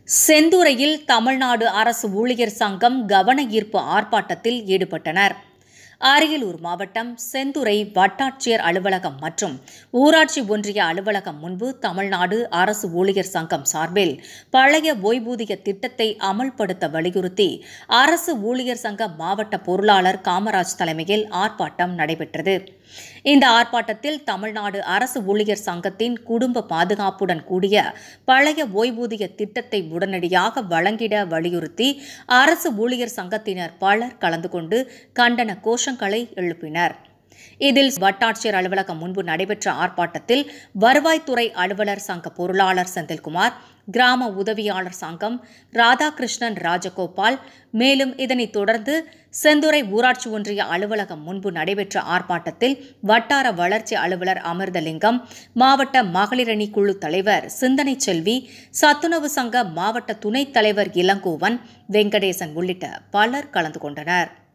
செந்துறையில் தமிழ்நாடு அரசு ஊழியர் சங்கம் கவன ஈர்ப்பு ஆர்ப்பாட்டத்தில் ஈடுபட்டனர் அரியலூர் மாவட்டம் செந்துறை வட்டாட்சியர் அலுவலகம் மற்றும் ஊராட்சி ஒன்றிய அலுவலகம் முன்பு தமிழ்நாடு அரசு ஊழியர் சங்கம் சார்பில் பழைய ஓய்வூதிய திட்டத்தை அமல்படுத்த வலியுறுத்தி அரசு ஊழியர் சங்க மாவட்ட பொருளாளர் காமராஜ் தலைமையில் ஆர்ப்பாட்டம் நடைபெற்றது இந்த ஆர்ப்பாட்டத்தில் தமிழ்நாடு அரசு ஊழியர் சங்கத்தின் குடும்ப பாதுகாப்புடன் கூடிய பழைய ஓய்வூதிய திட்டத்தை உடனடியாக வழங்கிட வலியுறுத்தி அரசு ஊழியர் சங்கத்தினர் பலர் கலந்து கொண்டு கண்டன கோஷங்களை எழுப்பினர் இதில் வட்டாட்சியர் அலுவலகம் முன்பு நடைபெற்ற ஆர்ப்பாட்டத்தில் வருவாய்த்துறை அலுவலர் சங்க பொருளாளர் செந்தில்குமார் கிராம உதவியாளர் சங்கம் ராதாகிருஷ்ணன் ராஜகோபால் மேலும் இதனைத் தொடர்ந்து செந்துறை ஊராட்சி ஒன்றிய அலுவலகம் முன்பு நடைபெற்ற ஆர்ப்பாட்டத்தில் வட்டார வளர்ச்சி அலுவலர் அமிர்தலிங்கம் மாவட்ட மகளிரணி குழு தலைவர் சிந்தனை செல்வி சத்துணவு சங்க மாவட்ட துணைத் தலைவர் இளங்கோவன் வெங்கடேசன் உள்ளிட்ட பலர் கலந்து கொண்டனர்